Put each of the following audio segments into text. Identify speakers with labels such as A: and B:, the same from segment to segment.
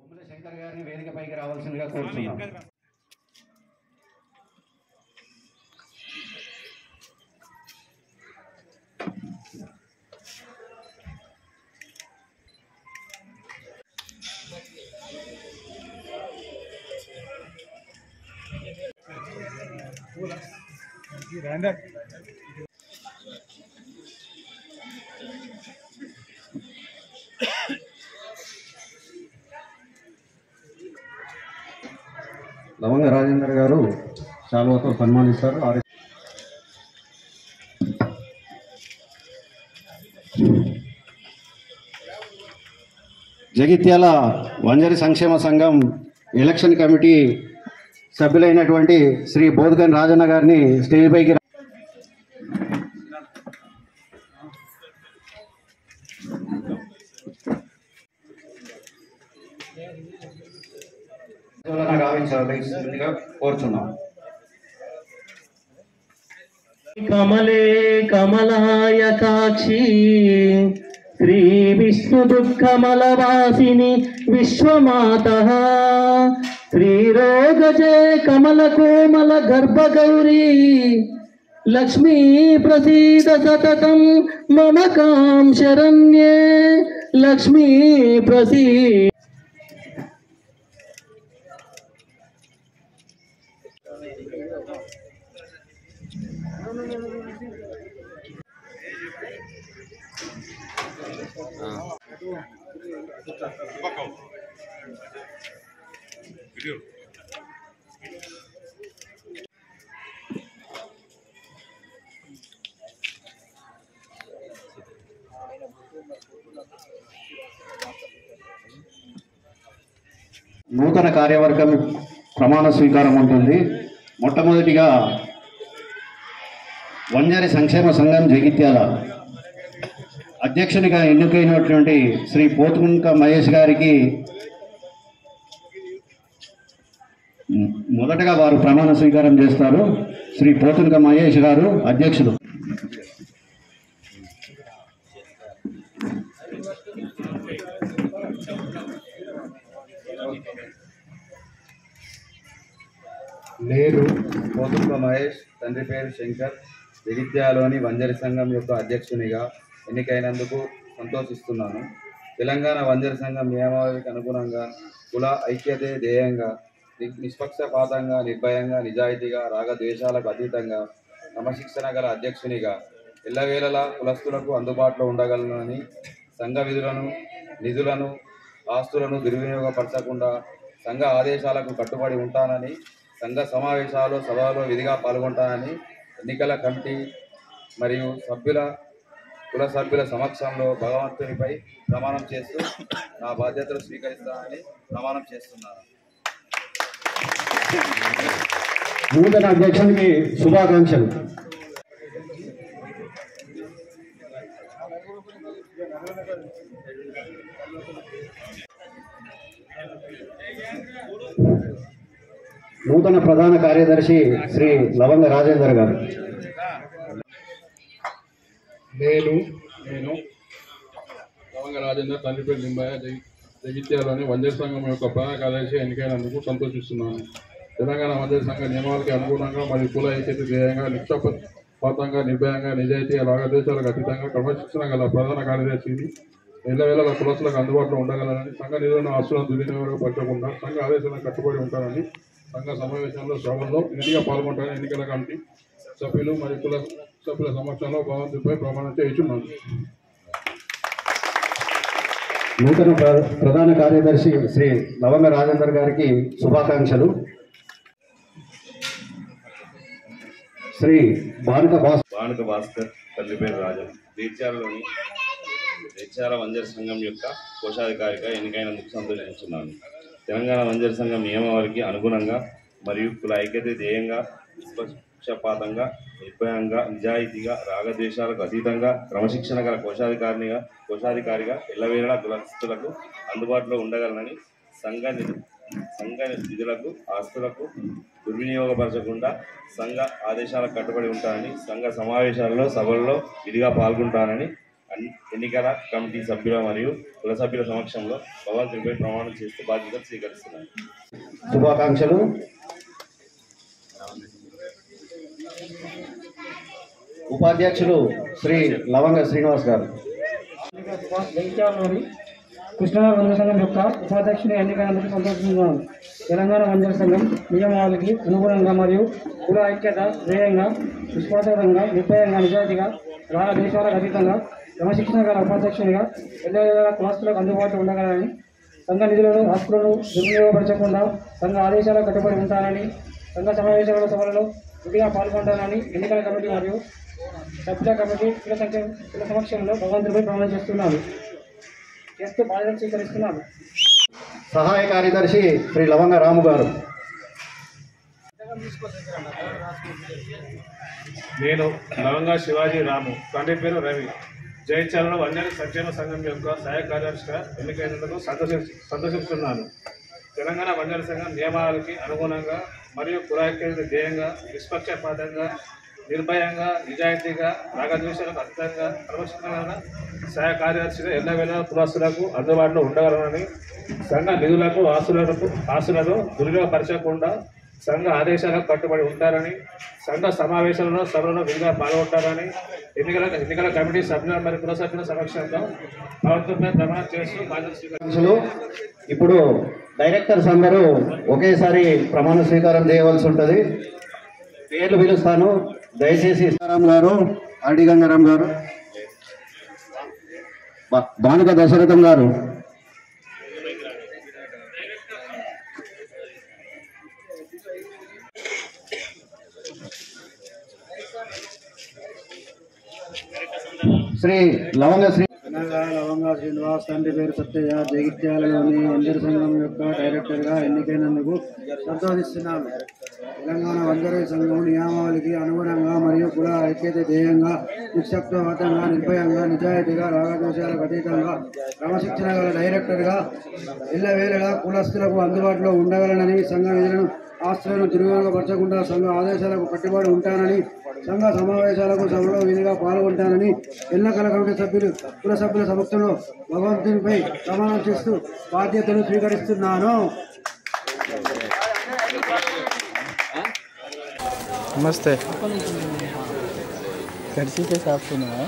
A: బొమ్మల శంకర్ గారిని వేదికపైకి రావాల్సిందిగా కోరుతున్నాం లవంగ రాజేందర్ గారు శాలువతో సన్మానిస్తారు ఆర్ జగిత్యాల వంజరి సంక్షేమ సంఘం ఎలక్షన్ కమిటీ సభ్యులైనటువంటి శ్రీ బోధగన్ రాజన్న గారిని స్టేజ్ పైకి రా- గావించవలసిందిగా కోరుచున్నాం
B: కమలే కమలాయతాక్షి శ్రీ విష్ణు దుఃఖమలవాసిని విశ్వమాత శ్రీరోగజే కమల కోమల గర్భగౌరీ లక్ష్మీ ప్రసీద సతతం మమ కాం శరణ్యే లక్ష్మీ ప్రసీ
A: నూతన కార్యవర్గం ప్రమాణ స్వీకారం ఉంటుంది మొట్టమొదటిగా వంజరి సంక్షేమ సంఘం జగిత్యాల అధ్యక్షునిగా ఎన్నికైనటువంటి శ్రీ పోతుముంక మహేష్ గారికి మ్, మొదటగా వారు ప్రమాణ స్వీకారం చేస్తారు శ్రీ పోతునుక మహేష్ గారు అధ్యక్షులు
C: నేను పోతుప్ప మహేష్ తండ్రి పేరు శంకర్ జగిత్యాలోని వంజరి సంఘం యొక్క అధ్యక్షునిగా ఎన్నికైనందుకు సంతోషిస్తున్నాను తెలంగాణ వంజరి సంఘం నియమావళికి అనుగుణంగా కుల ఐక్యతే ధ్యేయంగా ని- నిష్పక్షపాతంగా నిర్భయంగా నిజాయితీగా రాగద్వేషాలకు అతీతంగా క్రమశిక్షణ గల అధ్యక్షునిగా ఎల్లవేళలా కులస్తులకు అందుబాటులో ఉండగలనని సంఘ విధులను నిధులను ఆస్తులను దుర్వినియోగపరచకుండా సంఘ ఆదేశాలకు కట్టుబడి ఉంటానని సంఘ సమావేశాలు సభలో విధిగా పాల్గొంటానని ఎన్నికల కమిటీ మరియు సభ్యుల కుల సభ్యుల సమక్షంలో భగవంతునిపై ప్రమాణం చేస్తూ నా బాధ్యతలు స్వీకరిస్తానని ప్రమాణం చేస్తున్నాను
A: నూతన అధ్యక్షునికి శుభాకాంక్షలు నూతన ప్రధాన కార్యదర్శి శ్రీ లవంగ రాజేందర్ గారు
D: నేను నేను లవంగ రాజేందర్ తండ్రి పేరు లింబయ్య జగి జగిత్యాలోని వంజర సంఘం యొక్క ప్రధాన కార్యదర్శి ఎన్నికైనందుకు సంతోషిస్తున్నాను తెలంగాణ వంజర సంఘ నియమాలకు అనుగుణంగా మరియు కుల ఐక్యత ధ్యేయంగా నిక్షపాతంగా నిర్భయంగా నిజాయితీగా రాగదేశాలకు అతీతంగా క్రమశిక్షణ గల ప్రధాన కార్యదర్శిని ఎల్లవేళల కులసులకు అందుబాటులో ఉండగలనని సంఘ నిధులను ఆస్తులను దుర్వినియోగపరచకుండా సంఘ ఆదేశాలకు కట్టుబడి ఉంటానని సంఘ సమావేశంలో సభల్లో విధిగా పాల్గొంటానని ఎన్నికల కమిటీ సభ్యులు మరియు కుల సభ్యుల సమక్షంలో భగవంతుడిపై ప్రమాణం చేయించున్నాను
A: నూతన ప్ర- ప్రధాన కార్యదర్శి శ్రీ లవంగ రాజేందర్ గారికి శుభాకాంక్షలు శ్రీ భారత భాస్
E: బాణక భాస్కర్ తల్లి పేరు రాజం జైత్యాలలోని జైత్యాల వంజర సంఘం యొక్క కోశాధికారిగా ఎన్నికైనందుకు సంతోషిస్తున్నాను తెలంగాణ వంజర సంఘం నియమావళికి అనుగుణంగా మరియు కుల ఐక్యత ధ్యేయంగా నిష్పక్షపాతంగా నిర్భయంగా నిజాయితీగా రాగద్వేషాలకు అతీతంగా క్రమశిక్షణ గల కోశాధికారినిగా కోశాధికారిగా ఎల్లవేళలా కులస్తులకు అందుబాటులో ఉండగలనని సంఘ నిధు సంఘ నిధులకు ఆస్తులకు దుర్వినియోగపరచకుండా సంఘ ఆదేశాలకు కట్టుబడి ఉంటానని సంఘ సమావేశాల్లో సభల్లో విధిగా పాల్గొంటానని అన్ని ఎన్నికల కమిటీ సభ్యుల మరియు కుల సభ్యుల సమక్షంలో భగవంతుడిపై ప్రమాణం చేస్తూ బాధ్యతలు స్వీకరిస్తున్నాను
A: శుభాకాంక్షలు ఉపాధ్యక్షులు శ్రీ లవంగ శ్రీనివాస్ గారు
B: జగిత్యాలలోని కృష్ణా వందల సంఘం యొక్క ఉపాధ్యక్షుని ఎన్నికైనందుకు సంతోషిస్తున్నాను తెలంగాణ వందల సంఘం నియమావళికి అనుగుణంగా మరియు కుల ఐక్యత ధ్యేయంగా విశ్వాసంగా నిర్భయంగా నిజాయితీగా రాగ దేశాలకు అతీతంగా క్రమశిక్షణ గల ఉపాధ్యక్షునిగా ఎల్లవేళలా కులస్తులకు అందుబాటులో ఉండగలని సంఘ నిధులను ఆస్తులను దుర్వినియోగపరచకుండా సంఘ ఆదేశాలకు కట్టుబడి ఉంటానని సంఘ సమావేశాల సభలలో విధిగా పాల్గొంటానని ఎన్నికల కమిటీ మరియు సభ్యుల కమిటీ కుల సంఖ్య కుల సమక్షంలో భగవంతుడిపై ప్రమాణం చేస్తున్నాను చేస్తూ బాధ్యతలు స్వీకరిస్తున్నాను
A: సహాయ కార్యదర్శి శ్రీ లవంగ రాము గారు
F: నేను లవంగా శివాజీ రాము తండ్రి పేరు రవి జయచాలలో వంజని సంక్షేమ సంఘం యొక్క సహాయ కార్యదర్శిగా ఎన్నికైనందుకు సంతోషి సంతోషిస్తున్నాను తెలంగాణ వంజన సంఘం నియమావళికి అనుగుణంగా మరియు కులాఖ్యత ధ్యేయంగా నిష్పక్షపాతంగా నిర్భయంగా నిజాయితీగా రాగద్వేషాలకు అతీతంగా క్రమశిక్షణ సహాయ కార్యదర్శిగా ఎల్లవేళ కులస్తులకు అందుబాటులో ఉండగలనని సంఘ నిధులకు ఆస్తులకు ఆస్తులను దుర్వినియోగపరచకుండా సంఘ ఆదేశాలకు కట్టుబడి ఉంటారని సంఘ సమావేశాలలో సభలో విధిగా పాల్గొంటారని ఎన్నికల ఎన్నికల కమిటీ సభ్యుల మరియు కుల సభ్యుల సమక్షంలో ప్రభుత్వంపై ప్రమాణం చేస్తూ బాధ్యత స్వీకరించారు
A: అధ్యక్షులు ఇప్పుడు డైరెక్టర్స్ అందరూ ఒకేసారి ప్రమాణ స్వీకారం చేయవలసి ఉంటుంది పేర్లు పిలుస్తాను దయచేసి సీతారాం గారు ఆర్డి గంగారాం గారు బా- భానుక దశరథం గారు శ్రీ లవంగ శ్రీ
G: తెలంగాణ లవంగా శ్రీనివాస్ తండ్రి పేరు సత్యయ్య జగిత్యాలలోని వంజర సంఘం యొక్క డైరెక్టర్గా ఎన్నికైనందుకు సంతోషిస్తున్నాను తెలంగాణ వంజర సంఘం నియామావళికి అనుగుణంగా మరియు కుల ఐక్యత ధ్యేయంగా నిక్షిప్తవాతంగా నిర్భయంగా నిజాయితీగా రాగదోషాలకు అతీతంగా క్రమశిక్షణ గల డైరెక్టర్గా ఎల్లవేళలా కులస్తులకు అందుబాటులో ఉండగలనని సంఘ విధులను ఆస్తులను దుర్వినియోగపరచకుండా సంఘ ఆదేశాలకు కట్టుబడి ఉంటానని సంఘ సమావేశాలకు సభలో విధిగా పాల్గొంటానని ఎన్నికల కమిటీ సభ్యులు కుల సభ్యుల సమక్షంలో భగవంతునిపై ప్రమాణం చేస్తూ బాధ్యతలు స్వీకరిస్తున్నాను
H: नमस्ते कर्सी के साथ सुना है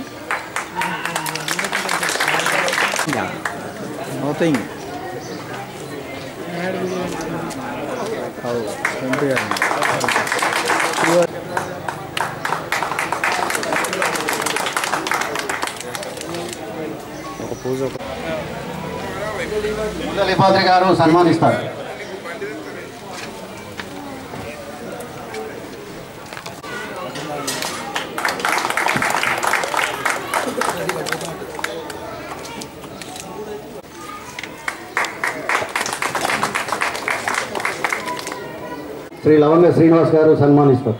H: नथिंग ఒక పూజ
A: మురళీపాత్రి గారు సన్మానిస్తారు శ్రీ లవంగ శ్రీనివాస్ గారు సన్మానిస్తారు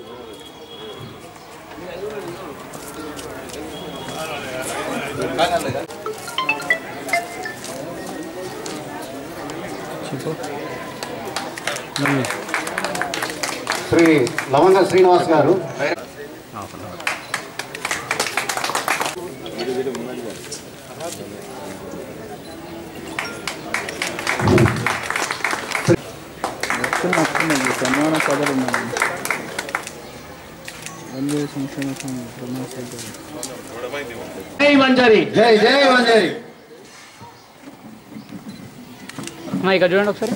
A: శ్రీ లవంగ శ్రీనివాస్ గారు
H: వస్తుంది వస్తుంది సన్మాన సభలు ఉన్నాయి వందే సంక్షేమ సంఘం ప్రమాణ స్వీకారం
A: జై జై వంజరి
B: ఇక్కడ చూడండి ఒకసారి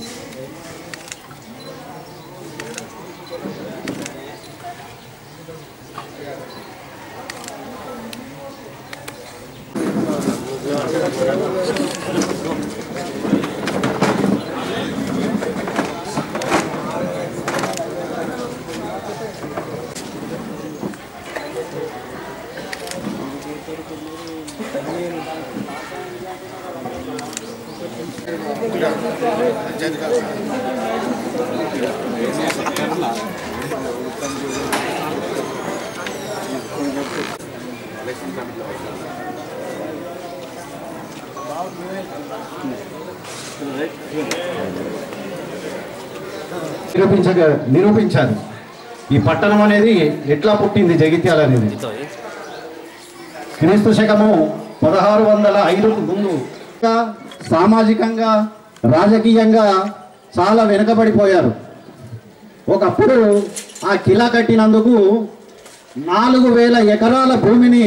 A: నిరూపించగ నిరూపించారు ఈ పట్టణం అనేది ఎట్లా పుట్టింది జగిత్యాల అనేది క్రీస్తు శకము పదహారు వందల ఐదుకు ముందు ఇంకా సామాజికంగా రాజకీయంగా చాలా వెనుకబడిపోయారు ఒకప్పుడు ఆ కిలా కట్టినందుకు నాలుగు వేల ఎకరాల భూమిని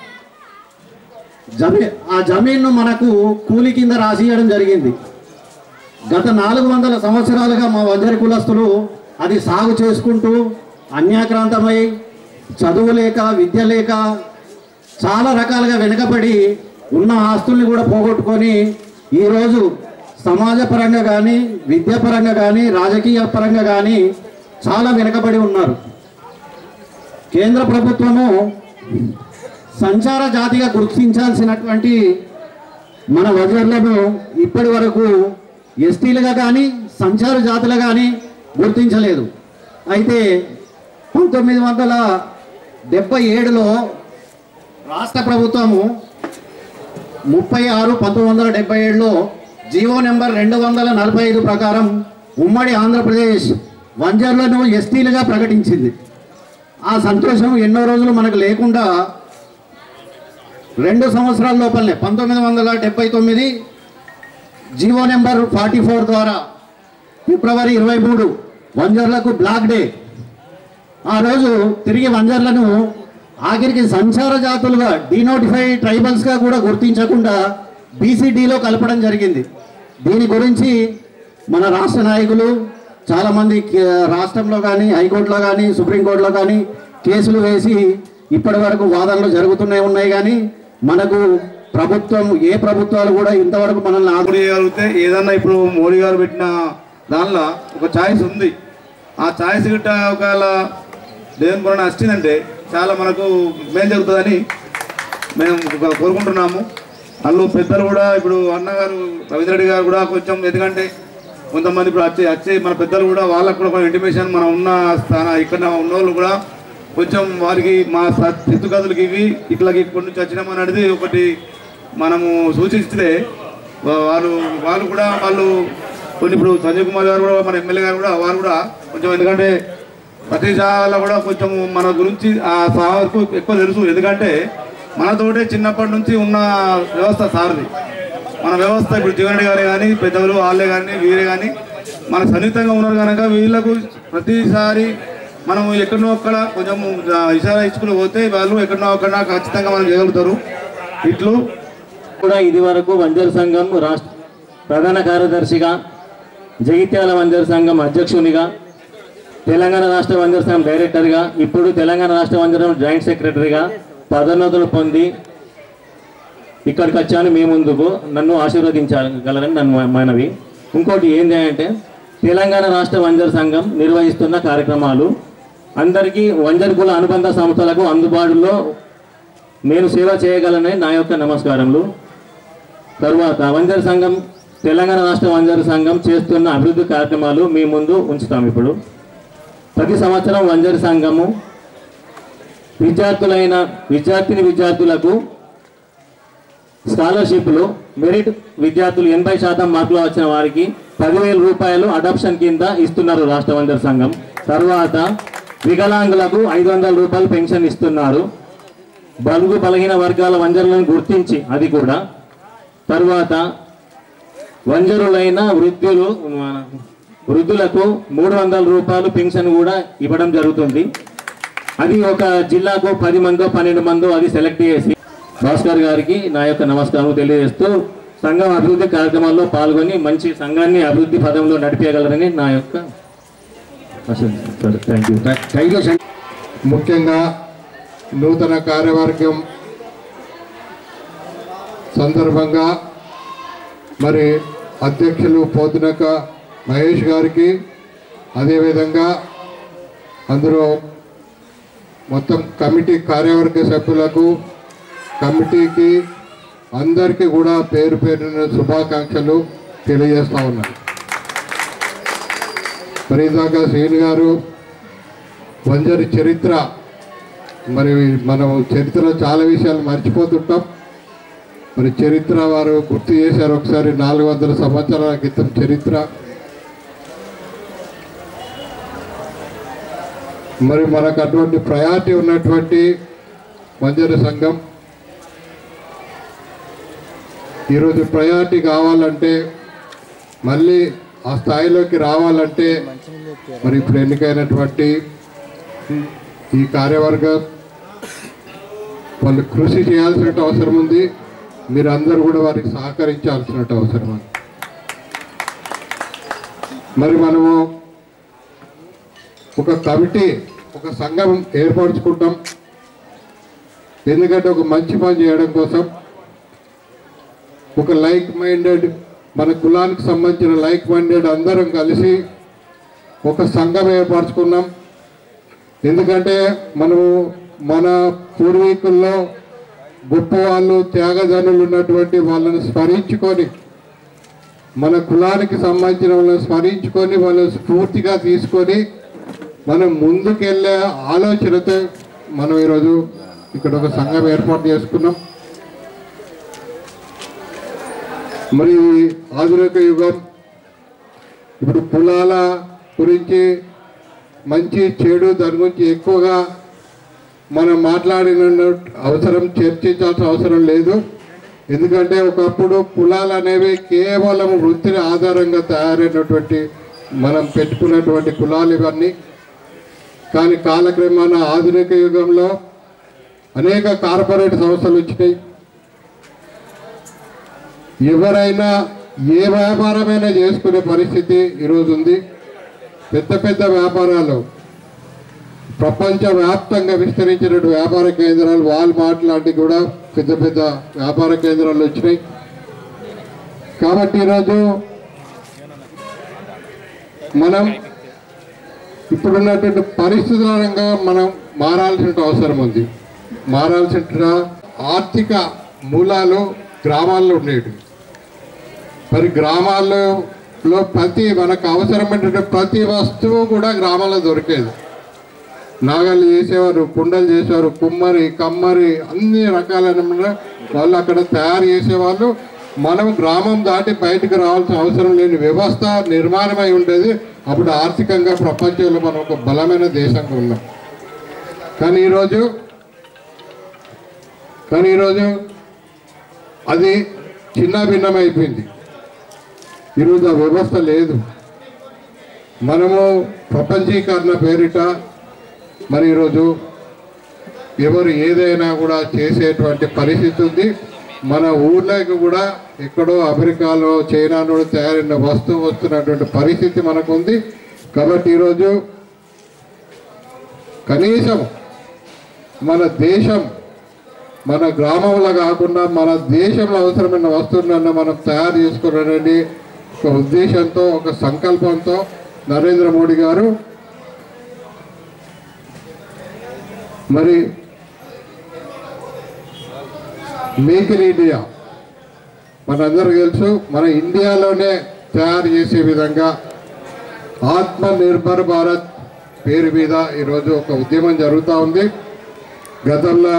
A: జమీ ఆ జమీన్ను మనకు కూలి కింద రాసియడం జరిగింది గత నాలుగు వందల సంవత్సరాలుగా మా వంజరి కులస్తులు అది సాగు చేసుకుంటూ అన్యాక్రాంతమై చదువు లేక విద్య లేక చాలా రకాలుగా వెనుకబడి ఉన్న ఆస్తుల్ని కూడా పోగొట్టుకొని ఈరోజు సమాజ పరంగా కానీ విద్యాపరంగా కానీ రాజకీయ పరంగా కానీ చాలా వెనుకబడి ఉన్నారు కేంద్ర ప్రభుత్వము సంచార జాతిగా గుర్తించాల్సినటువంటి మన వజర్లను ఇప్పటి వరకు ఎస్టీలుగా కానీ సంచార జాతులుగా కానీ గుర్తించలేదు అయితే పంతొమ్మిది వందల డెబ్బై ఏడులో రాష్ట్ర ప్రభుత్వము ముప్పై ఆరు పంతొమ్మిది వందల డెబ్బై ఏడులో జీవో నెంబర్ రెండు వందల నలభై ఐదు ప్రకారం ఉమ్మడి ఆంధ్రప్రదేశ్ వంజర్లను ఎస్టీలుగా ప్రకటించింది ఆ సంతోషం ఎన్నో రోజులు మనకు లేకుండా రెండు సంవత్సరాల లోపలనే పంతొమ్మిది వందల డెబ్బై తొమ్మిది జీవో నెంబర్ ఫార్టీ ఫోర్ ద్వారా ఫిబ్రవరి ఇరవై మూడు వంజర్లకు బ్లాక్ డే ఆ రోజు తిరిగి వంజర్లను ఆఖరికి సంచార జాతులుగా డీనోటిఫై ట్రైబల్స్గా కూడా గుర్తించకుండా బీసీడీలో కలపడం జరిగింది దీని గురించి మన రాష్ట్ర నాయకులు చాలామంది కే- రాష్ట్రంలో కానీ హైకోర్టులో కానీ సుప్రీంకోర్టులో కానీ కేసులు వేసి ఇప్పటి వరకు వాదనలు జరుగుతూనే ఉన్నాయి కానీ మనకు ప్రభుత్వం ఏ ప్రభుత్వాలు కూడా ఇంతవరకు మనల్ని ఆదు
I: మోడీ చేయగలిగితే ఏదన్నా ఇప్పుడు మోడీ గారు పెట్టిన దానిలో ఒక ఛాయిస్ ఉంది ఆ ఛాయిస్ గిట్ట ఒకవేళ దేవుని పురాణ వచ్చిందంటే చాలా మనకు మేలు జరుగుతుందని మేము ఒక- కోరుకుంటున్నాము వాళ్ళు పెద్దలు కూడా ఇప్పుడు అన్నగారు రవీంద్రెడ్డి గారు కూడా కొంచెం ఎందుకంటే కొంతమంది ఇప్పుడు వచ్చే వచ్చే మన పెద్దలు కూడా వాళ్ళకు కూడా కొంచెం ఇంటిమేషన్ మనం ఉన్న స్థాన ఇక్కడ ఉన్న వాళ్ళు కూడా కొంచెం వారికి మా స్థితిగతులకి ఇవి ఇట్లా ఇక్కడి నుంచి వచ్చినామని అనేది ఒకటి మనము సూచిస్తే వా- వారు వాళ్ళు కూడా వాళ్ళు కొన్ని ఇప్పుడు సంజయ్ కుమార్ గారు కూడా మన ఎమ్మెల్యే గారు కూడా వారు కూడా కొంచెం ఎందుకంటే ప్రతి శాలలో కూడా కొంచెం మన గురించి ఆ సార్కు ఎక్కువ తెలుసు ఎందుకంటే మనతోటే చిన్నప్పటి నుంచి ఉన్న వ్యవస్థ సార్ది మన వ్యవస్థ ఇప్పుడు జీవన్ రెడ్డి గారే కానీ పెద్దలు వాళ్ళే కానీ వీరే కానీ మన సన్నిహితంగా ఉన్నారు కనుక వీళ్ళకు ప్రతిసారి మనం ఎక్కడనో అక్కడ కొంచెం ఇషారా ఇచ్చుకుని పోతే వాళ్ళు ఎక్కడనో అక్కడ ఖచ్చితంగా మనం చేయగలుగుతారు ఇట్లు
J: కూడా ఇది వరకు వంజర్ సంఘం రాష్ట్ర ప్రధాన కార్యదర్శిగా జగిత్యాల వంజర్ సంఘం అధ్యక్షునిగా తెలంగాణ రాష్ట్ర వంజర్ సంఘం డైరెక్టర్గా ఇప్పుడు తెలంగాణ రాష్ట్ర వంజర్ సంఘం జాయింట్ సెక్రటరీగా పదోన్నతులు పొంది ఇక్కడికి వచ్చాను మీ ముందుకు నన్ను ఆశీర్వదించగలరని నన్ను మనవి ఇంకోటి ఏంటి అంటే తెలంగాణ రాష్ట్ర వంజర్ సంఘం నిర్వహిస్తున్న కార్యక్రమాలు అందరికీ వంజర్ కుల అనుబంధ సంస్థలకు అందుబాటులో నేను సేవ చేయగలనని నా యొక్క నమస్కారములు తరువాత వంజర్ సంఘం తెలంగాణ రాష్ట్ర వంజర్ సంఘం చేస్తున్న అభివృద్ధి కార్యక్రమాలు మీ ముందు ఉంచుతాం ఇప్పుడు ప్రతి సంవత్సరం వంజర్ సంఘము విద్యార్థులైన విద్యార్థిని విద్యార్థులకు స్కాలర్షిప్లు మెరిట్ విద్యార్థులు ఎనభై శాతం మార్కులు వచ్చిన వారికి పదివేల రూపాయలు అడాప్షన్ కింద ఇస్తున్నారు రాష్ట్ర వంజర్ సంఘం తర్వాత వికలాంగులకు ఐదు వందల రూపాయలు పెన్షన్ ఇస్తున్నారు బలుగు బలహీన వర్గాల వంజరులను గుర్తించి అది కూడా తరువాత వంజరులైన వృద్ధులు మన వృద్ధులకు మూడు వందల రూపాయలు పెన్షన్ కూడా ఇవ్వడం జరుగుతుంది అది ఒక జిల్లాకు పది మందో పన్నెండు మందో అది సెలెక్ట్ చేసి భాస్కర్ గారికి నా యొక్క నమస్కారం తెలియజేస్తూ సంఘం అభివృద్ధి కార్యక్రమాల్లో పాల్గొని మంచి సంఘాన్ని అభివృద్ధి పదంలో నడిపేయగలరని నా యొక్క థ్యాంక్ యూ
A: థ్యాంక్ యూ
K: ముఖ్యంగా నూతన కార్యవర్గం సందర్భంగా మరి అధ్యక్షులు పోతునక మహేష్ గారికి అదేవిధంగా అందులో మొత్తం కమిటీ కార్యవర్గ సభ్యులకు కమిటీకి అందరికీ కూడా పేరు పేరున శుభాకాంక్షలు తెలియజేస్తా ఉన్నాను మరి ఇందాక శ్రీని గారు వంజరి చరిత్ర మరి మనం చరిత్రలో చాలా విషయాలు మర్చిపోతుంటాం మరి చరిత్ర వారు గుర్తు చేశారు ఒకసారి నాలుగు వందల సంవత్సరాల క్రితం చరిత్ర మరి మనకు అటువంటి ప్రయారిటీ ఉన్నటువంటి వంజర సంఘం ఈరోజు ప్రయారిటీ కావాలంటే మళ్ళీ ఆ స్థాయిలోకి రావాలంటే మరి ఇప్పుడు ఎన్నికైనటువంటి ఈ కార్యవర్గం వాళ్ళు కృషి చేయాల్సిన అవసరం ఉంది మీరందరూ కూడా వారికి సహకరించాల్సిన అవసరం ఉంది మరి మనము ఒక కమిటీ ఒక సంఘం ఏర్పరచుకుంటాం ఎందుకంటే ఒక మంచి పని చేయడం కోసం ఒక లైక్ మైండెడ్ మన కులానికి సంబంధించిన లైక్ మైండెడ్ అందరం కలిసి ఒక సంఘం ఏర్పరచుకున్నాం ఎందుకంటే మనము మన పూర్వీకుల్లో గొప్ప వాళ్ళు త్యాగధనులు ఉన్నటువంటి వాళ్ళని స్మరించుకొని మన కులానికి సంబంధించిన వాళ్ళని స్మరించుకొని వాళ్ళని స్ఫూర్తిగా తీసుకొని మనం ముందుకెళ్ళే ఆలోచనతో మనం ఈరోజు ఇక్కడ ఒక సంఘం ఏర్పాటు చేసుకున్నాం మరి ఈ ఆధునిక యుగం ఇప్పుడు కులాల గురించి మంచి చెడు దాని గురించి ఎక్కువగా మనం మాట్లాడిన అవసరం చర్చించాల్సిన అవసరం లేదు ఎందుకంటే ఒకప్పుడు కులాలు అనేవి కేవలం వృత్తిని ఆధారంగా తయారైనటువంటి మనం పెట్టుకున్నటువంటి కులాలు ఇవన్నీ కానీ కాలక్రమేణా ఆధునిక యుగంలో అనేక కార్పొరేట్ సంస్థలు వచ్చినాయి ఎవరైనా ఏ వ్యాపారమైనా చేసుకునే పరిస్థితి ఈరోజు ఉంది పెద్ద పెద్ద వ్యాపారాలు ప్రపంచవ్యాప్తంగా విస్తరించినటువంటి వ్యాపార కేంద్రాలు వాల్మార్ట్ లాంటివి కూడా పెద్ద పెద్ద వ్యాపార కేంద్రాలు వచ్చినాయి కాబట్టి ఈరోజు మనం ఇప్పుడున్నటువంటి పరిస్థితుల రంగా మనం మారాల్సిన అవసరం ఉంది మారాల్సిన ఆర్థిక మూలాలు గ్రామాల్లో ఉండేవి మరి గ్రామాల్లో ప్రతి మనకు అవసరమైనటువంటి ప్రతి వస్తువు కూడా గ్రామాల్లో దొరికేది నాగళ్ళు చేసేవారు కుండలు చేసేవారు కుమ్మరి కమ్మరి అన్ని రకాలైన వాళ్ళు అక్కడ తయారు చేసేవాళ్ళు మనం గ్రామం దాటి బయటకు రావాల్సిన అవసరం లేని వ్యవస్థ నిర్మాణమై ఉండేది అప్పుడు ఆర్థికంగా ప్రపంచంలో మనం ఒక బలమైన దేశంగా ఉన్నాం కానీ ఈరోజు కానీ ఈరోజు అది చిన్న భిన్నమైపోయింది ఈరోజు ఆ వ్యవస్థ లేదు మనము ప్రపంచీకరణ పేరిట మరి ఈరోజు ఎవరు ఏదైనా కూడా చేసేటువంటి పరిస్థితి ఉంది మన ఊర్లోకి కూడా ఎక్కడో అమెరికాలో చైనాలో తయారైన వస్తువు వస్తున్నటువంటి పరిస్థితి మనకు ఉంది కాబట్టి ఈరోజు కనీసం మన దేశం మన గ్రామంలో కాకుండా మన దేశంలో అవసరమైన వస్తువులను మనం తయారు చేసుకోవాలని ఒక ఉద్దేశంతో ఒక సంకల్పంతో నరేంద్ర మోడీ గారు మరి మేక్ ఇన్ ఇండియా మనందరికీ తెలుసు మన ఇండియాలోనే తయారు చేసే విధంగా ఆత్మ నిర్భర్ భారత్ పేరు మీద ఈరోజు ఒక ఉద్యమం జరుగుతూ ఉంది గతంలో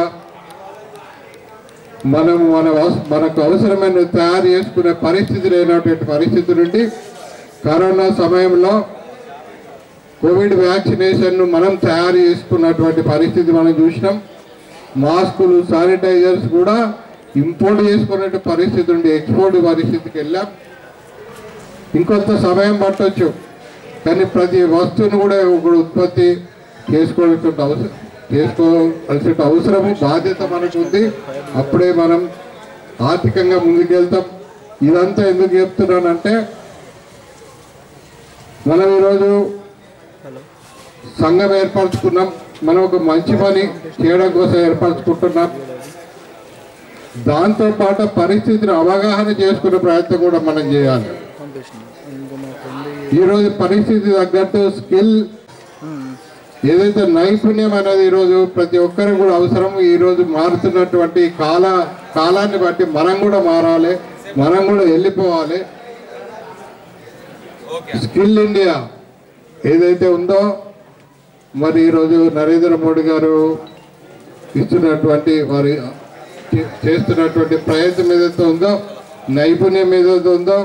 K: మనం మన అవస- మనకు అవసరమైన తయారు చేసుకునే పరిస్థితి లేనటువంటి పరిస్థితి నుండి కరోనా సమయంలో కోవిడ్ వ్యాక్సినేషన్ను మనం తయారు చేసుకున్నటువంటి పరిస్థితి మనం చూసినాం మాస్కులు శానిటైజర్స్ కూడా ఇంపోర్ట్ చేసుకునే పరిస్థితి ఉండి ఎక్స్పోర్ట్ పరిస్థితికి వెళ్ళాం ఇంకొంత సమయం పట్టొచ్చు కానీ ప్రతి వస్తువును కూడా ఒక ఉత్పత్తి చేసుకోవాల్సిన అవసరం చేసుకోవాల్సిన అవసరము బాధ్యత మనకు ఉంది అప్పుడే మనం ఆర్థికంగా ముందుకెళ్తాం ఇదంతా ఎందుకు చెప్తున్నానంటే మనం ఈరోజు సంఘం ఏర్పరచుకున్నాం మనం ఒక మంచి పని చేయడం కోసం ఏర్పరచుకుంటున్నాం దాంతో పాటు పరిస్థితిని అవగాహన చేసుకునే ప్రయత్నం కూడా మనం చేయాలి ఈరోజు పరిస్థితి తగ్గట్టు స్కిల్ ఏదైతే నైపుణ్యం అనేది ఈరోజు ప్రతి ఒక్కరికి కూడా అవసరం ఈరోజు మారుతున్నటువంటి కాల కాలాన్ని బట్టి మనం కూడా మారాలి మనం కూడా వెళ్ళిపోవాలి స్కిల్ ఇండియా ఏదైతే ఉందో మరి ఈరోజు నరేంద్ర మోడీ గారు ఇస్తున్నటువంటి వారి చే- చేస్తున్నటువంటి ప్రయత్నం ఏదైతే ఉందో నైపుణ్యం ఏదైతే ఉందో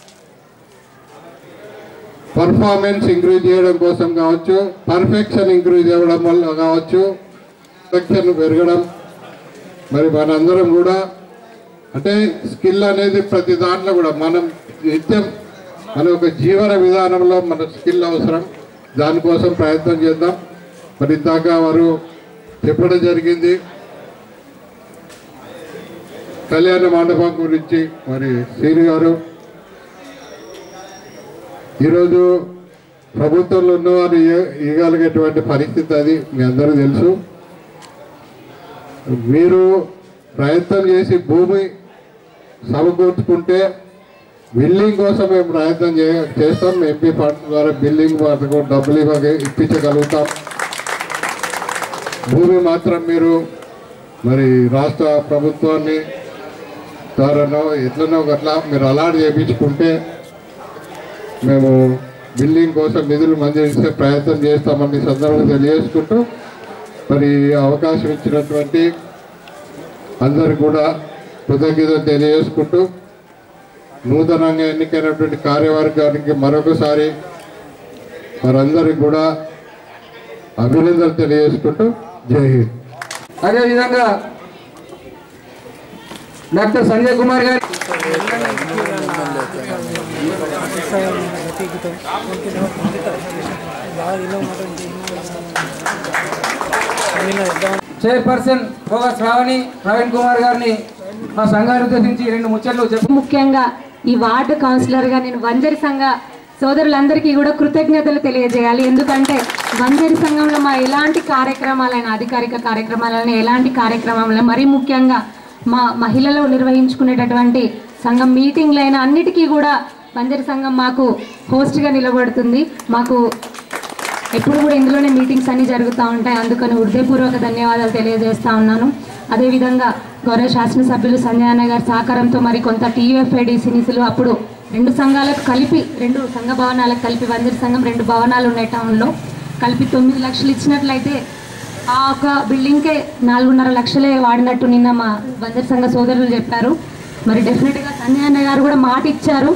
K: పర్ఫార్మెన్స్ ఇంక్రీజ్ చేయడం కోసం కావచ్చు పర్ఫెక్షన్ ఇంక్రీజ్ అవ్వడం వల్ల కావచ్చు పర్ఫెక్షన్ పెరగడం మరి మనందరం కూడా అంటే స్కిల్ అనేది ప్రతి దాంట్లో కూడా మనం నిత్యం మన ఒక జీవన విధానంలో మన స్కిల్ అవసరం దానికోసం ప్రయత్నం చేద్దాం మరి ఇందాక వారు చెప్పడం జరిగింది కళ్యాణ మండపం గురించి మరి శ్రీని గారు ఈరోజు ప్రభుత్వంలో ఉన్నవారు ఇయ్య- ఇవ్వగలిగేటువంటి పరిస్థితి అది మీ అందరూ తెలుసు మీరు ప్రయత్నం చేసి భూమి సమకూర్చుకుంటే బిల్డింగ్ కోసం మేము ప్రయత్నం చే చేస్తాం ఎంపీ ఫండ్స్ ద్వారా బిల్డింగ్ వరకు డబ్బులు ఇవ్వగ ఇప్పించగలుగుతాం భూమి మాత్రం మీరు మరి రాష్ట్ర ప్రభుత్వాన్ని ద్వారానో ఎట్లనో అట్లా మీరు అలాట్ చేయించుకుంటే మేము బిల్డింగ్ కోసం నిధులు మంజూరు చేసే ప్రయత్నం చేస్తామని ఈ సందర్భంగా తెలియజేసుకుంటూ మరి ఈ అవకాశం ఇచ్చినటువంటి అందరికి కూడా కృతజ్ఞతలు తెలియజేసుకుంటూ నూతనంగా ఎన్నికైనటువంటి కార్యవర్గానికి మరొకసారి వారందరికి కూడా అభినందనలు తెలియజేసుకుంటూ జై హింద్
B: అదేవిధంగా డాక్టర్ సంజయ్ కుమార్ గారి చైర్పర్సన్ భోగ శ్రావణి ప్రవీణ్ కుమార్ గారిని మా సంఘాన్ని ఉద్దేశించి రెండు ముచ్చట్లు చెప్పు
L: ముఖ్యంగా ఈ వార్డు కౌన్సిలర్గా నేను వంజరి సంఘ సోదరులందరికీ కూడా కృతజ్ఞతలు తెలియజేయాలి ఎందుకంటే వంజరి సంఘంలో మా ఎలాంటి కార్యక్రమాలైన అధికారిక కార్యక్రమాలైనా ఎలాంటి కార్యక్రమాలైనా మరీ ముఖ్యంగా మా మహిళలు నిర్వహించుకునేటటువంటి సంఘం మీటింగ్లైనా అన్నిటికీ కూడా వంజరి సంఘం మాకు హోస్ట్గా నిలబడుతుంది మాకు ఎప్పుడు కూడా ఇందులోనే మీటింగ్స్ అన్ని జరుగుతూ ఉంటాయి అందుకని హృదయపూర్వక ధన్యవాదాలు తెలియజేస్తా ఉన్నాను అదేవిధంగా గౌరవ శాసనసభ్యులు సంజయ్ అన్న గారి సహకారంతో మరి కొంత టీయూఎఫ్ఐడిసి నిధులు అప్పుడు రెండు సంఘాలకు కలిపి రెండు సంఘ భవనాలకు కలిపి వంజరి సంఘం రెండు భవనాలు ఉన్నాయి టౌన్లో కలిపి తొమ్మిది లక్షలు ఇచ్చినట్లయితే ఆ ఒక బిల్డింగ్కే నాలుగున్నర లక్షలే వాడినట్టు నిన్న మా వంజరి సంఘ సోదరులు చెప్పారు మరి డెఫినెట్గా సంజయ్ అన్న గారు కూడా మాట ఇచ్చారు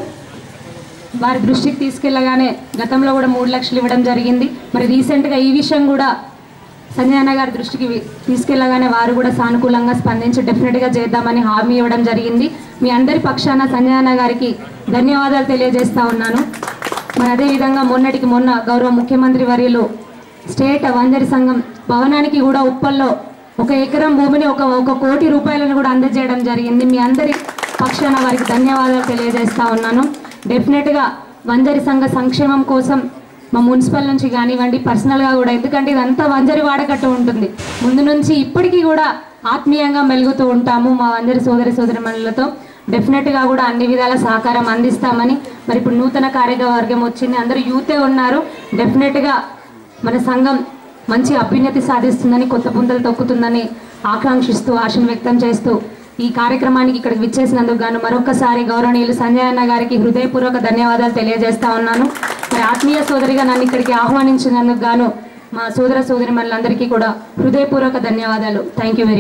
L: వారి దృష్టికి తీసుకెళ్ళగానే గతంలో కూడా మూడు లక్షలు ఇవ్వడం జరిగింది మరి రీసెంట్గా ఈ విషయం కూడా సంజయ్ అన్న గారి దృష్టికి వి- తీసుకెళ్ళగానే వారు కూడా సానుకూలంగా స్పందించి డెఫినెట్గా చేద్దామని హామీ ఇవ్వడం జరిగింది మీ అందరి పక్షాన సంజయ్ అన్న గారికి ధన్యవాదాలు తెలియజేస్తా ఉన్నాను మరి అదేవిధంగా మొన్నటికి మొన్న గౌరవ ముఖ్యమంత్రి వర్యులు స్టేట్ వంజరి సంఘం భవనానికి కూడా ఉప్పల్లో ఒక ఎకరం భూమిని ఒక ఒక కోటి రూపాయలను కూడా అందజేయడం జరిగింది మీ అందరి పక్షాన వారికి ధన్యవాదాలు తెలియజేస్తా ఉన్నాను డెఫినెట్గా వంజరి సంఘ సంక్షేమం కోసం మా మున్సిపల్ నుంచి కానివ్వండి పర్సనల్గా కూడా ఎందుకంటే ఇదంతా వంజరి వాడకట్టు ఉంటుంది ముందు నుంచి ఇప్పటికీ కూడా ఆత్మీయంగా మెలుగుతూ ఉంటాము మా వంజరి సోదరి సోదరి మనులతో డెఫినెట్గా కూడా అన్ని విధాల సహకారం అందిస్తామని మరి ఇప్పుడు నూతన కార్యవర్గం వచ్చింది అందరూ యూతే ఉన్నారు డెఫినెట్గా మన సంఘం మంచి అభ్యున్నతి సాధిస్తుందని కొత్త పుంతలు తొక్కుతుందని ఆకాంక్షిస్తూ ఆశను వ్యక్తం చేస్తూ ఈ కార్యక్రమానికి ఇక్కడికి విచ్చేసినందుకు గాను మరొకసారి గౌరవనీయులు సంజయ్ అన్న గారికి హృదయపూర్వక ధన్యవాదాలు తెలియజేస్తా ఉన్నాను మరి ఆత్మీయ సోదరిగా నన్ను ఇక్కడికి ఆహ్వానించినందుకు గాను మా సోదర సోదరి మనందరికీ కూడా హృదయపూర్వక ధన్యవాదాలు థ్యాంక్ యూ వెరీ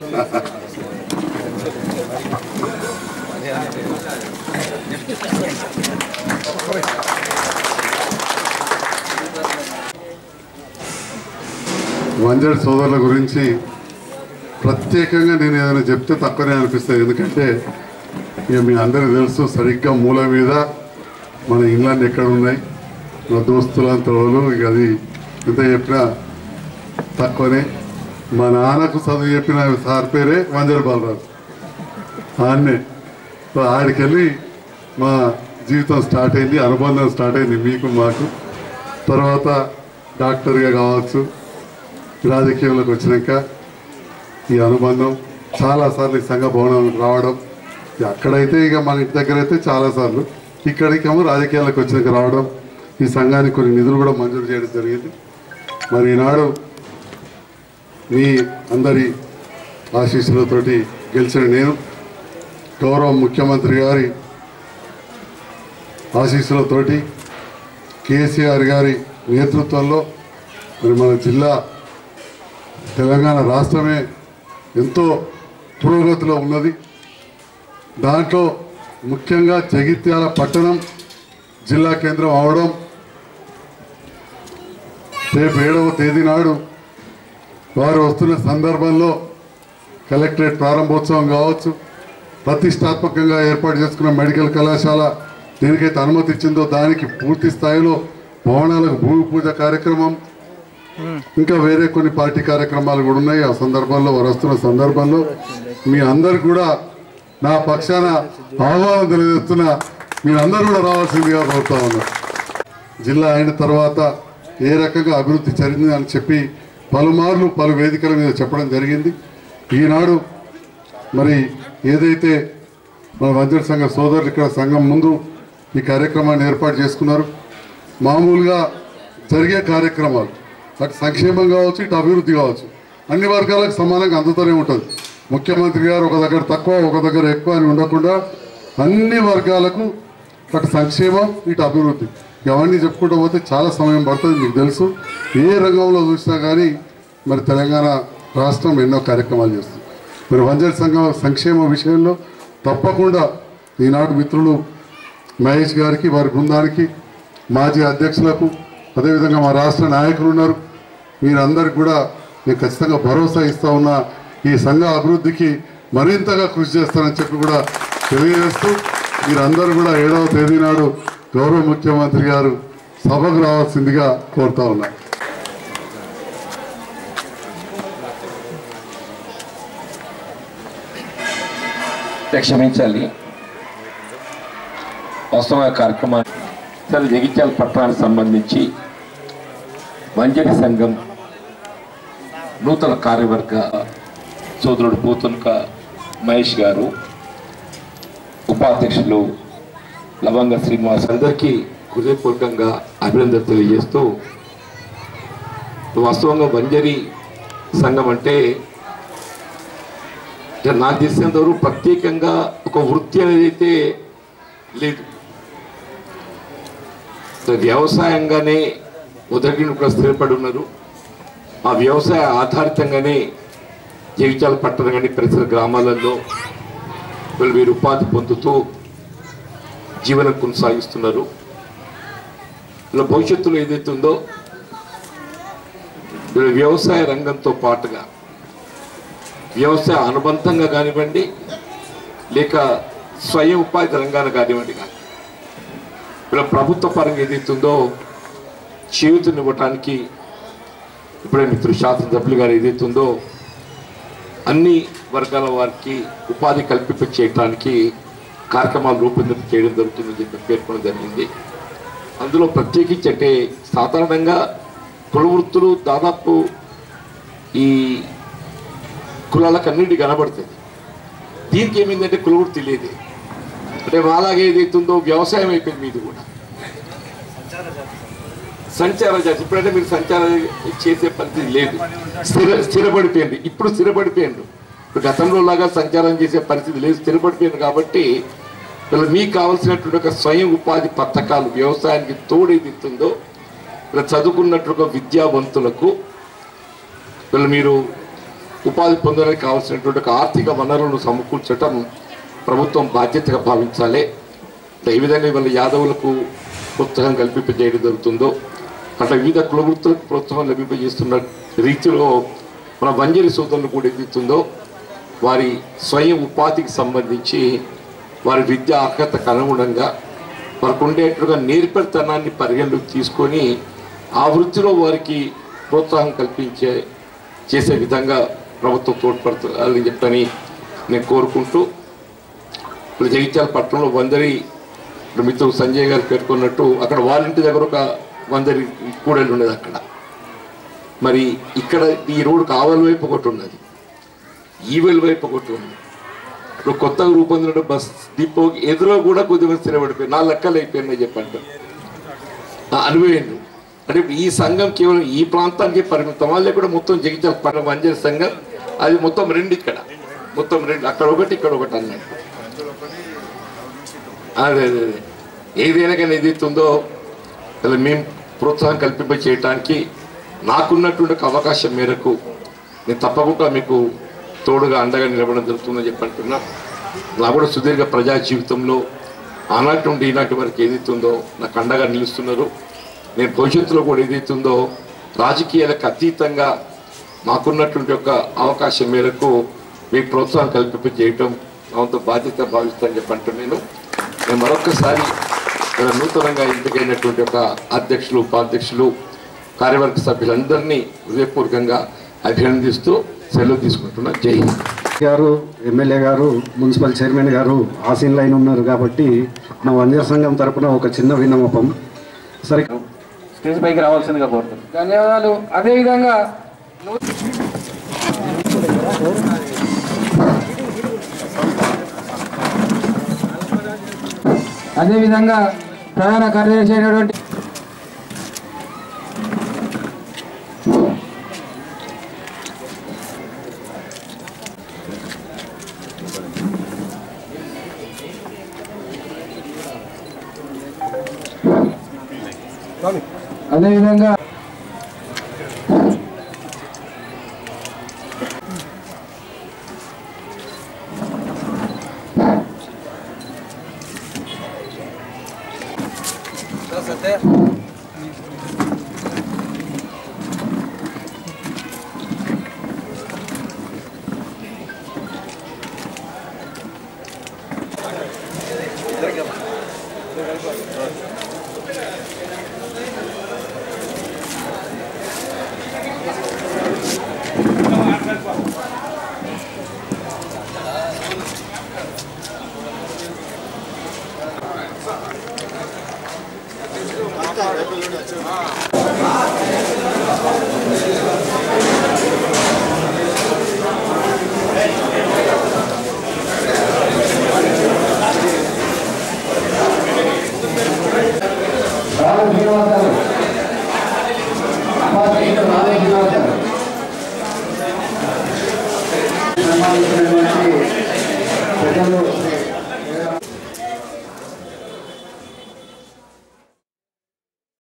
M: వంజడి సోదరుల గురించి ప్రత్యేకంగా నేను ఏదైనా చెప్తే తక్కువనే అనిపిస్తుంది ఎందుకంటే ఇక మీ అందరికీ తెలుసు సరిగ్గా మూల మీద మన ఇంగ్లాండ్ ఎక్కడ ఉన్నాయి మన దోస్తులంత వాళ్ళు ఇక అది ఎంత చెప్పినా తక్కువనే మా నాన్నకు చదువు చెప్పిన సార్ పేరే వంజడి బాలరాజు ఆడనే సో ఆడికెళ్ళి మా జీవితం స్టార్ట్ అయింది అనుబంధం స్టార్ట్ అయింది మీకు మాకు తర్వాత డాక్టర్గా కావచ్చు రాజకీయంలోకి వచ్చినాక ఈ అనుబంధం చాలాసార్లు ఈ సంఘ భవనానికి రావడం ఇక అక్కడైతే ఇక మన ఇంటి దగ్గర అయితే చాలాసార్లు ఇక్కడికేమో రాజకీయాలకు వచ్చినాక రావడం ఈ సంఘానికి కొన్ని నిధులు కూడా మంజూరు చేయడం జరిగింది మరి ఈనాడు మీ అందరి ఆశీస్సులతోటి గెలిచిన నేను గౌరవ ముఖ్యమంత్రి గారి ఆశీస్సులతోటి కేసీఆర్ గారి నేతృత్వంలో మరి మన జిల్లా తెలంగాణ రాష్ట్రమే ఎంతో పురోగతిలో ఉన్నది దాంట్లో ముఖ్యంగా జగిత్యాల పట్టణం జిల్లా కేంద్రం అవడం రేపు ఏడవ తేదీ నాడు వారు వస్తున్న సందర్భంలో కలెక్టరేట్ ప్రారంభోత్సవం కావచ్చు ప్రతిష్టాత్మకంగా ఏర్పాటు చేసుకున్న మెడికల్ కళాశాల దేనికైతే అనుమతి ఇచ్చిందో దానికి పూర్తి స్థాయిలో భవనాలకు భూమి పూజ కార్యక్రమం ఇంకా వేరే కొన్ని పార్టీ కార్యక్రమాలు కూడా ఉన్నాయి ఆ సందర్భంలో వారు వస్తున్న సందర్భంలో మీ అందరు కూడా నా పక్షాన ఆహ్వానం తెలియజేస్తున్న మీరందరూ కూడా రావాల్సిందిగా కోరుతా ఉన్నారు జిల్లా అయిన తర్వాత ఏ రకంగా అభివృద్ధి జరిగింది అని చెప్పి పలుమార్లు పలు వేదికల మీద చెప్పడం జరిగింది ఈనాడు మరి ఏదైతే మన వంజర సంఘ సోదరులు ఇక్కడ సంఘం ముందు ఈ కార్యక్రమాన్ని ఏర్పాటు చేసుకున్నారు మామూలుగా జరిగే కార్యక్రమాలు అటు సంక్షేమం కావచ్చు ఇటు అభివృద్ధి కావచ్చు అన్ని వర్గాలకు సమానంగా అందుతూనే ఉంటుంది ముఖ్యమంత్రి గారు ఒక దగ్గర తక్కువ ఒక దగ్గర ఎక్కువ అని ఉండకుండా అన్ని వర్గాలకు అటు సంక్షేమం ఇటు అభివృద్ధి ఇవన్నీ చెప్పుకుంటూ పోతే చాలా సమయం పడుతుంది మీకు తెలుసు ఏ రంగంలో చూసినా కానీ మరి తెలంగాణ రాష్ట్రం ఎన్నో కార్యక్రమాలు చేస్తుంది మరి వంజర్ సంఘం సంక్షేమ విషయంలో తప్పకుండా ఈనాడు మిత్రులు మహేష్ గారికి వారి బృందానికి మాజీ అధ్యక్షులకు అదేవిధంగా మా రాష్ట్ర నాయకులు ఉన్నారు మీరందరికి కూడా నేను ఖచ్చితంగా భరోసా ఇస్తా ఉన్నా ఈ సంఘ అభివృద్ధికి మరింతగా కృషి చేస్తానని చెప్పి కూడా తెలియజేస్తూ మీరందరూ కూడా ఏడవ తేదీ నాడు గౌరవ ముఖ్యమంత్రి గారు సభకు రావాల్సిందిగా కోరుతా ఉన్నా
N: క్షమించాలి వాస్తవ కార్యక్రమాన్ని అసలు జగిత్యాల పట్టణానికి సంబంధించి వంజరి సంఘం నూతన కార్యవర్గ సోదరుడు పోతునక మహేష్ గారు ఉపాధ్యక్షులు లవంగ శ్రీనివాస్ అందరికీ హృదయపూర్వకంగా అభినందన తెలియజేస్తూ వాస్తవంగా వంజరి సంఘం అంటే ఇక నాకు తెలిసినంత వరకు ప్రత్యేకంగా ఒక వృత్తి అనేది అయితే లేదు సో వ్యవసాయంగానే మొదటి కూడా స్థిరపడి ఉన్నారు ఆ వ్యవసాయ ఆధారితంగానే జీవితాలు పట్టణం కానీ పరిసర గ్రామాలలో వీళ్ళు వీరు ఉపాధి పొందుతూ జీవనం కొనసాగిస్తున్నారు ఇలా భవిష్యత్తులో ఏదైతే ఉందో వీళ్ళు వ్యవసాయ రంగంతో పాటుగా వ్యవసాయ అనుబంధంగా కానివ్వండి లేక స్వయం ఉపాధి రంగాన్ని కానివ్వండి కానీ ఇలా ప్రభుత్వ పరంగా ఏదైతుందో చేయూతనివ్వటానికి ఇప్పుడే మిత్రుడు శాసనసభ్యులు గారు ఏదైతుందో అన్ని వర్గాల వారికి ఉపాధి కల్పింప చేయడానికి కార్యక్రమాలు రూపొందింపు చేయడం జరుగుతుందని చెప్పి పేర్కొనడం జరిగింది అందులో ప్రత్యేకించి అంటే సాధారణంగా కుల వృత్తులు దాదాపు ఈ కులాలకు అన్నింటి కనబడుతుంది దీనికి ఏమైందంటే కుల వృత్తి లేదు అంటే అలాగే ఏదైతుందో వ్యవసాయం అయిపోయింది మీది కూడా సంచార జాతి ఇప్పుడంటే మీరు సంచారం చేసే పరిస్థితి లేదు స్థిర స్థిరపడిపోయింది ఇప్పుడు స్థిరపడిపోయింది ఇప్పుడు గతంలో లాగా సంచారం చేసే పరిస్థితి లేదు స్థిరపడిపోయింది కాబట్టి ఇలా మీకు కావాల్సినటువంటి ఒక స్వయం ఉపాధి పథకాలు వ్యవసాయానికి తోడు ఏది ఇస్తుందో ఇలా చదువుకున్నట్టు విద్యావంతులకు ఇలా మీరు ఉపాధి పొందడానికి కావాల్సినటువంటి ఒక ఆర్థిక వనరులను సమకూర్చడం ప్రభుత్వం బాధ్యతగా భావించాలి ఏ విధంగా ఇవాళ యాదవులకు ప్రోత్సాహం కల్పింపజేయడం జరుగుతుందో అట్లా వివిధ కుల వృత్తులకు ప్రోత్సాహం లభింపజేస్తున్న రీతిలో మన వంజరి సోదరులు కూడా ఏదైతుందో వారి స్వయం ఉపాధికి సంబంధించి వారి విద్యా అర్హతకు అనుగుణంగా వారికి ఉండేట్టుగా నేర్పరితనాన్ని పరిగణలోకి తీసుకొని ఆ వృత్తిలో వారికి ప్రోత్సాహం కల్పించే చేసే విధంగా ప్రభుత్వం తోడ్పడుతుందని చెప్పని నేను కోరుకుంటూ ఇప్పుడు జగిత్యాల పట్టణంలో వందరి ఇప్పుడు మిత్రుడు సంజయ్ గారు పేర్కొన్నట్టు అక్కడ వాళ్ళ ఇంటి దగ్గర ఒక వందరి కూడలి ఉండేది అక్కడ మరి ఇక్కడ ఈ రోడ్డు కావల వైపు ఒకటి ఉన్నది ఈవెల్ వైపు ఒకటి ఉంది ఇప్పుడు కొత్తగా రూపొందిన బస్ డిపో ఎదురుగా కూడా కొద్దిగా స్థిరపడిపోయి నా లెక్కలు అయిపోయినాయి చెప్పండి అనుభవేయండి అంటే ఇప్పుడు ఈ సంఘం కేవలం ఈ ప్రాంతానికి పరిమితమా లేకుండా మొత్తం జగిత్యాల పట్టణ వంజర సంఘం అది మొత్తం రెండు ఇక్కడ మొత్తం రెండు అక్కడ ఒకటి ఇక్కడ ఒకటి అన్నట్టు అదే అదే అదే ఏదైనా కానీ ఏదైతుందో అలా మేము ప్రోత్సాహం కల్పింప చేయడానికి నాకున్నటువంటి ఒక అవకాశం మేరకు నేను తప్పకుండా మీకు తోడుగా అండగా నిలబడడం జరుగుతుందని చెప్పి అంటున్నా నా కూడా సుదీర్ఘ ప్రజా జీవితంలో ఆనాటి నుండి ఈనాటి వరకు ఏదైతుందో నాకు అండగా నిలుస్తున్నారు నేను భవిష్యత్తులో కూడా ఏదైతుందో రాజకీయాలకు అతీతంగా మాకున్నటువంటి ఒక అవకాశం మేరకు మీకు ప్రోత్సాహం కల్పింప చేయటం వంతు బాధ్యత భావిస్తానని చెప్పి అంటూ నేను నేను మరొక్కసారి ఇక్కడ నూతనంగా ఎంపికైనటువంటి ఒక అధ్యక్షులు ఉపాధ్యక్షులు కార్యవర్గ సభ్యులందరినీ హృదయపూర్వకంగా అభినందిస్తూ సెలవు తీసుకుంటున్నా జై హింద్
A: గారు ఎమ్మెల్యే గారు మున్సిపల్ చైర్మన్ గారు ఆసీన్ లైన్ ఉన్నారు కాబట్టి మా వంజర సంఘం తరపున ఒక చిన్న విన్నపం సరే
B: స్టేజ్ పైకి రావాల్సిందిగా కోరుతున్నాను ధన్యవాదాలు అదేవిధంగా అదేవిధంగా ప్రధాన కార్యదర్శి అయినటువంటి అదేవిధంగా
G: పెద్దలు